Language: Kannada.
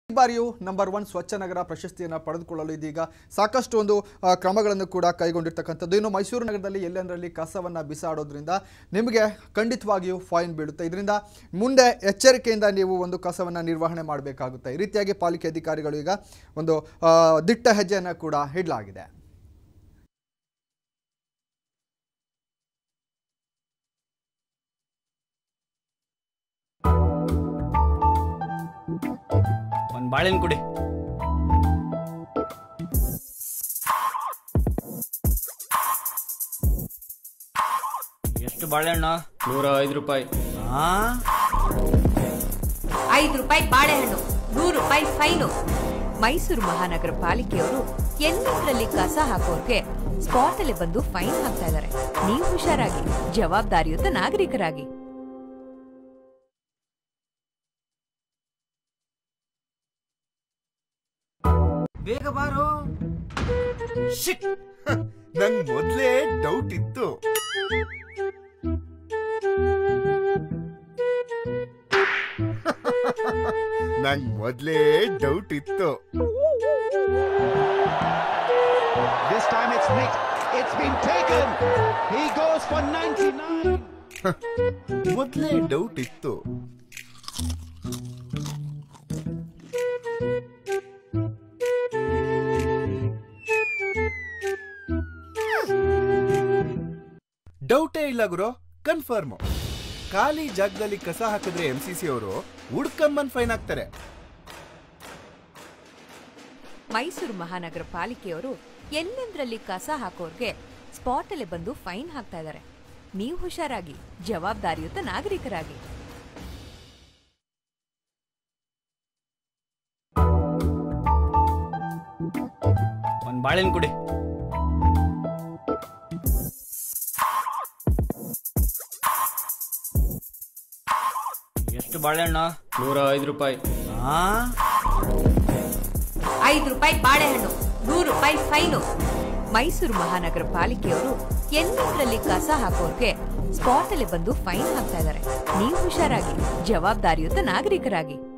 ಈ ಬಾರಿಯೂ ನಂಬರ್ ಒನ್ ಸ್ವಚ್ಛ ನಗರ ಪ್ರಶಸ್ತಿಯನ್ನು ಪಡೆದುಕೊಳ್ಳಲು ಇದೀಗ ಸಾಕಷ್ಟು ಒಂದು ಆ, ಕ್ರಮಗಳನ್ನು ಕೂಡ ಕೈಗೊಂಡಿರ್ತಕ್ಕಂಥದ್ದು ಇನ್ನು ಮೈಸೂರು ನಗರದಲ್ಲಿ ಎಲ್ಲೆಂದರಲ್ಲಿ ಕಸವನ್ನು ಬಿಸಾಡೋದ್ರಿಂದ ನಿಮಗೆ ಖಂಡಿತವಾಗಿಯೂ ಫೈನ್ ಬೀಳುತ್ತೆ ಇದರಿಂದ ಮುಂದೆ ಎಚ್ಚರಿಕೆಯಿಂದ ನೀವು ಒಂದು ಕಸವನ್ನು ನಿರ್ವಹಣೆ ಮಾಡಬೇಕಾಗುತ್ತೆ ಈ ರೀತಿಯಾಗಿ ಪಾಲಿಕೆ ಅಧಿಕಾರಿಗಳು ಈಗ ಒಂದು ಆ, ದಿಟ್ಟ ಹೆಜ್ಜೆಯನ್ನು ಕೂಡ ಇಡಲಾಗಿದೆ ಒಂದ್ ಬಾಳೆಹಣ್ಣು ಕುಡಿ ಎಷ್ಟು ಬಾಳೆಹಣ್ಣು ನೂರ ಐದು ರೂಪಾಯಿ ಆ ಐದು ರೂಪಾಯಿ ಬಾಳೆಹಣ್ಣು ನೂರು ರೂಪಾಯಿ ಫೈನು ಮೈಸೂರು ಮಹಾನಗರ ಪಾಲಿಕೆಯವರು ಎಲ್ಲದರಲ್ಲಿ ಕಸ ಹಾಕೋರ್ಗೆ ಸ್ಪಾಟ್ ಅಲ್ಲಿ ಬಂದು ಫೈನ್ ಹಾಕ್ತಾ ಇದ್ದಾರೆ ನೀವು ಹುಷಾರಾಗಿ ಜವಾಬ್ದಾರಿಯುತ ನಾಗರಿಕರಾಗಿ ಬೇಗ ಬಾರೋ ಶಿಟ್ ನಂಗ್ ಮೊದ್ಲೇ ಡೌಟ್ ಇತ್ತು ನಂಗ್ ಮೊದ್ಲೇ ಡೌಟ್ ಇತ್ತು This time it's Nick. It's been taken. He goes for 99. ಮೊದ್ಲೇ ಡೌಟ್ ಇತ್ತು ಡೌಟೇ ಇಲ್ಲ ಗುರು ಕನ್ಫರ್ಮ್ ಖಾಲಿ ಜಾಗದಲ್ಲಿ ಕಸ ಹಾಕಿದ್ರೆ ಎಂ ಸಿ ಸಿ ಅವರು ಹುಡ್ಕಂಬನ್ ಫೈನ್ ಹಾಕ್ತಾರೆ ಮೈಸೂರು ಮಹಾನಗರ ಪಾಲಿಕೆಯವರು ಎಲ್ಲೆಂದ್ರಲ್ಲಿ ಕಸ ಹಾಕೋರ್ಗೆ ಸ್ಪಾಟ್ ಅಲ್ಲಿ ಬಂದು ಫೈನ್ ಹಾಕ್ತಾ ಇದ್ದಾರೆ ನೀವು ಹುಷಾರಾಗಿ ಜವಾಬ್ದಾರಿಯುತ ನಾಗರಿಕರಾಗಿ ಒಂದ್ ಬಾಳೆಹಣ್ಣು ಕುಡಿ ಎಷ್ಟು ಬಾಳೆಹಣ್ಣು ನೂರ ಐದು ರೂಪಾಯಿ ಆ ಐದು ರೂಪಾಯಿ ಬಾಳೆಹಣ್ಣು ನೂರು ರೂಪಾಯಿ ಫೈನು ಮೈಸೂರು ಮಹಾನಗರ ಪಾಲಿಕೆಯವರು ಎಲ್ಲದರಲ್ಲಿ ಕಸ ಹಾಕೋರ್ಗೆ ಸ್ಪಾಟ್ ಅಲ್ಲಿ ಬಂದು ಫೈನ್ ಹಾಕ್ತಾ ಇದ್ದಾರೆ ನೀವು ಹುಷಾರಾಗಿ ಜವಾಬ್ದಾರಿಯುತ ನಾಗರಿಕರಾಗಿ